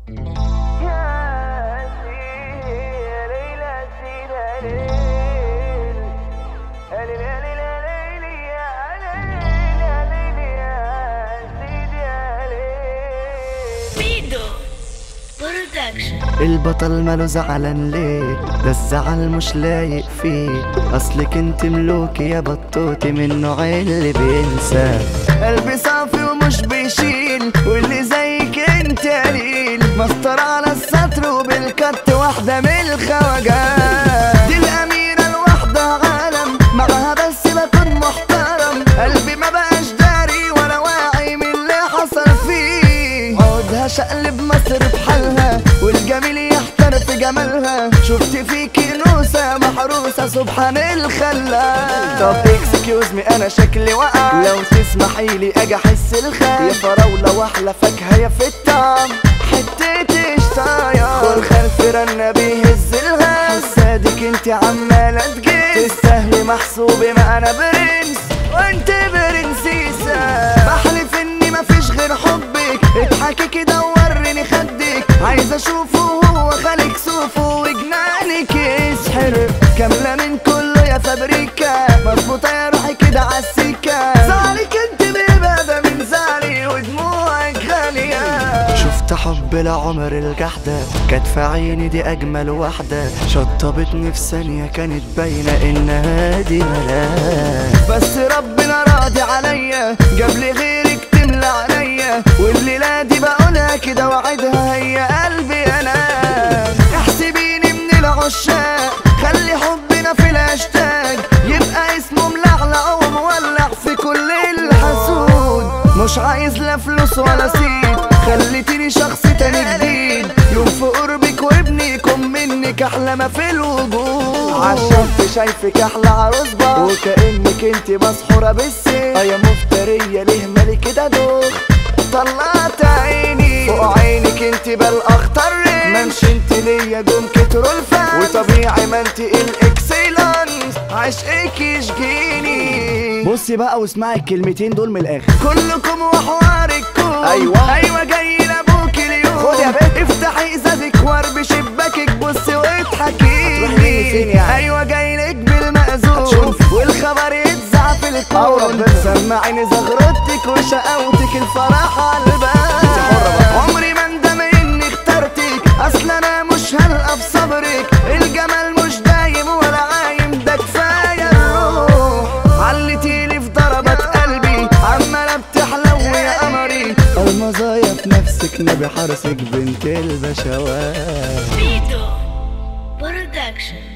البطل ماله زعلان ليه ده الزعل مش لايق فيه اصلك انت ملوكي يا بطوتي من النوع اللي بينسى قلبي صافي ومش بيشيل واللي زيك انت قليل مسطر على السطر وبالكت واحدة من الخواجات دي الأميرة الواحدة عالم معاها بس بكون محترم قلبي ما بقاش داري ولا واعي من اللي حصل فيه عودها شقلب مصر بحالها والجميل يحتر في جمالها شفت فيكي نوسة محروسة سبحان الخلاق طب اكسكيوز مي انا شكلي وقع لو تسمحي لي اجي احس الخير يا فراولة واحلى فاكهة يا في الطعم حتة قشطاية والخلف رنا بيهز الغاز حسادك انت عمالة تجيز تستاهلي محسوبي ما انا برنس وانت برنسيسة بحلف اني مفيش غير حبك اضحكي كده ووريني خدك عايز اشوفه هو خالق صوفه وجنانك يسحر كاملة من كله يا فابريكا مظبوطة يا روحي كده عالسكة زعلك انت بإبادة من زعلي ودموعك غالية شفت حب العمر الجحدة كانت في عيني دي أجمل واحدة شطبتني في ثانية كانت باينة إنها دي ملاك بس ربنا راضي عليا جاب لي غيرك تملى عليا والليلة دي بقولها كده وعدها هي قلبي أنا احسبيني من العشاق خلي حبنا في الهاشتاج يبقى اسمه ملعلع ومولع في كل الحسود مش عايز لا فلوس ولا سيد خليتيني شخص تاني جديد يوم في قربك وابنيكم منك احلى ما في الوجود عشان في شايفك احلى عروسبة وكأنك انت مسحورة بالسيف يا مفترية ليه مالي كده دوخ طلعت عيني فوق عينك انت بل اخطر منش انت ليا جم كتروا الفن وطبيعي ما انت الاكسلانس عشقك يشجيني بصي بقى واسمعي الكلمتين دول من الاخر كلكم وحواركم ايوه ايوه جاي لابوك اليوم خد يا بنت افتحي ازازك واربي شباكك بصي واضحكي هتروحي فين يعني ايوه جاي لك بالمأذون والخبر يتذاع في الكون سمعيني زغرتك وشقاوتك الفرح على البال عمري ما اندم اني اخترتك اصل انا مش هلقى في صبرك الجمال مش دايم ولا عايم ده كفايه الروح علتيلي في ضربات قلبي عماله بتحلو يا قمري المزايا في نفسك نبي حرسك بنت البشوات Vito Production